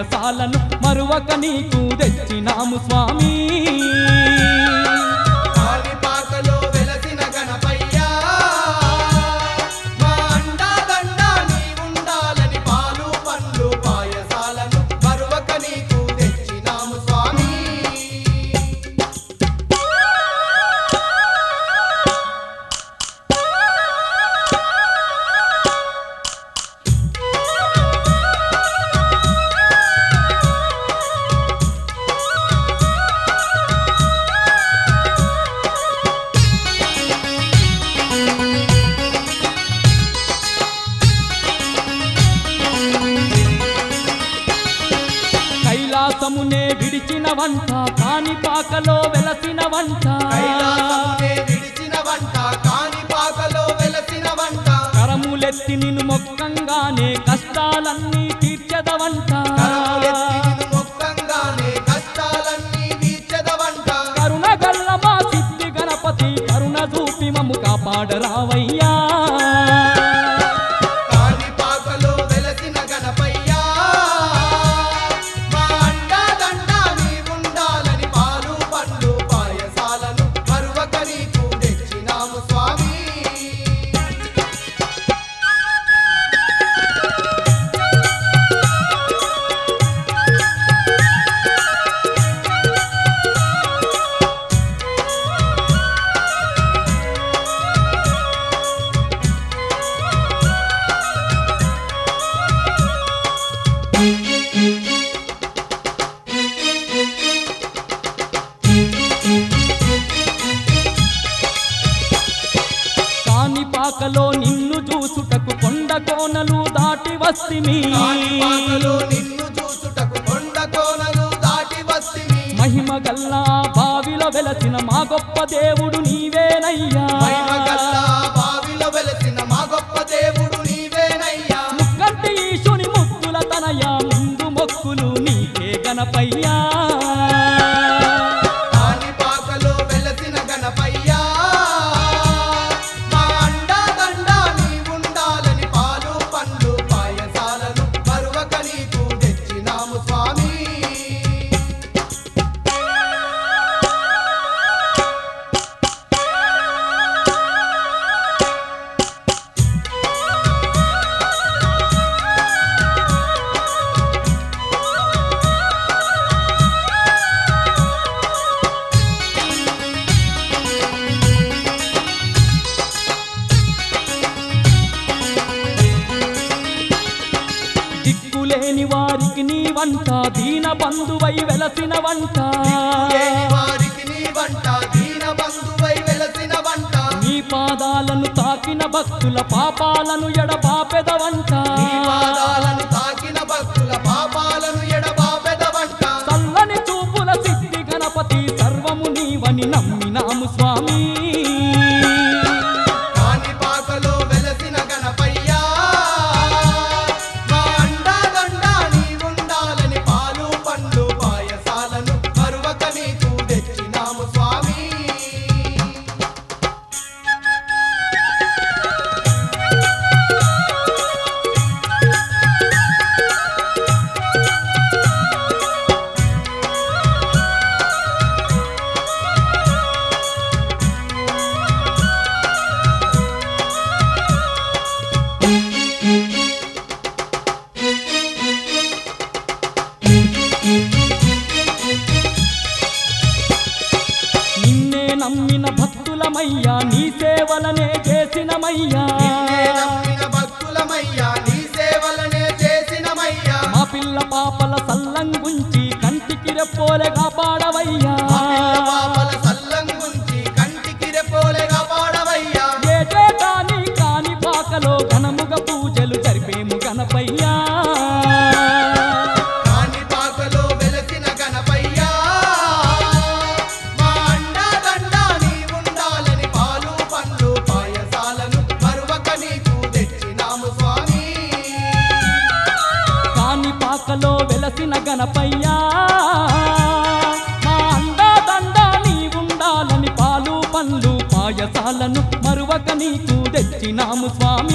పాయసాలను మరువక నీకు తెచ్చినాము స్వామి కాణిపాకలో వెలసిన గణపయ్యా మా అండాదండ నీవుండాలని పాలు పండ్లు పాయసాలను మరువక నీకు తెచ్చినాము స్వామి కైలాసమునే విడిచిన వంట కాణిపాకలో వెలసిన వంట కైలాసమునే విడిచిన వంట కాణిపాకలో వెలసిన వంట కరములెత్తి నిన్ను మొక్కంగానే కష్టాలన్నీ తీర్చదవంట కరములెత్తి నిన్ను మొక్కంగానే కష్టాలన్నీ తీర్చెదవంట కరుణ గల్ల మా సిద్ధి గణపతి కరుణ చూపి మమ్ము కాపాడరావయ్యా కాణిపాకలో వెలసిన గణపయ్యా మా అండాదండ నీవుండాలని పాలు పండ్లు పాయసాలను మరువక నీకు తెచ్చినాము స్వామి కాణిపాకలో నిన్ను చూసుటకు కొండ కోనలు దాటి వస్తిమి కాణిపాకలో నిన్ను చూసుటకు కొండ కోనలు దాటి వస్తిమి మహిమ గల్లా బావిలో వెలసిన మా గొప్ప దేవుడు నీవేనయ్యా మహిమగల్లా బావిలో వెలసిన మా గొప్ప దేవుడు నీవేనయ్యా ముక్కంటి ఈశుని ముక్కుల తనయ ముందు మొక్కులు నీకే గణపయ్యా కాణిపాకలో వెలసిన గణపయ్యా మా అండాదండ నీవుండాలని పాలు పండ్లు పాయసాలను మరువక నీకు తెచ్చినాము స్వామి దిక్కులేని వారికి నీ వంట దీన బంధువై వెలసిన వంట లేని వారికి నీ వంట దీన బంధువై వెలసిన వంట నీ పాదాలను తాకిన భక్తుల పాపాలను ఎడబాపెద వంట నీ పాదాలను తాకిన భక్తుల పాపాలను ఎడబాపెద వంట చల్లని చూపుల సిద్ధి గణపతి సర్వము నీవని నమ్మినాము స్వామి కాణిపాకలో వెలసిన గణపయ్యా మా అండాదండ నీవుండాలని పాలు పండ్లు పాయసాలను మరువక నీకు తెచ్చినాము స్వామి నిన్నే నమ్మిన భక్తులమయ్యా నీ సేవలనే చేసినమయ్యా నిన్నే నమ్మిన భక్తులమయ్యా నీ సేవలనే చేసినమయ్యా మా పిల్ల పాపల సల్లంగుంచి కంటికి రెప్పోలే కాపాడవయ్యా మా పిల్ల పాపల సల్లంగుంచి కంటికి రెప్పోలెగా పాడవయ్యా ఏటే కాని కాని పాకలో ఘనముగ పూజలు జరిపేము గణపయ్యా కాణిపాకలో వెలసిన గణపయ్యా మా అండాదండ నీవుండాలని పాలు పండ్లు పాయసాలను మరువక నీకు తెచ్చినాము స్వామి కాని పాకలో వెలసిన గణపయ్యా మా అండాదండ నీవుండాలని పాలు పండ్లు పాయసాలను మరువక నీకు తెచ్చినాము స్వామి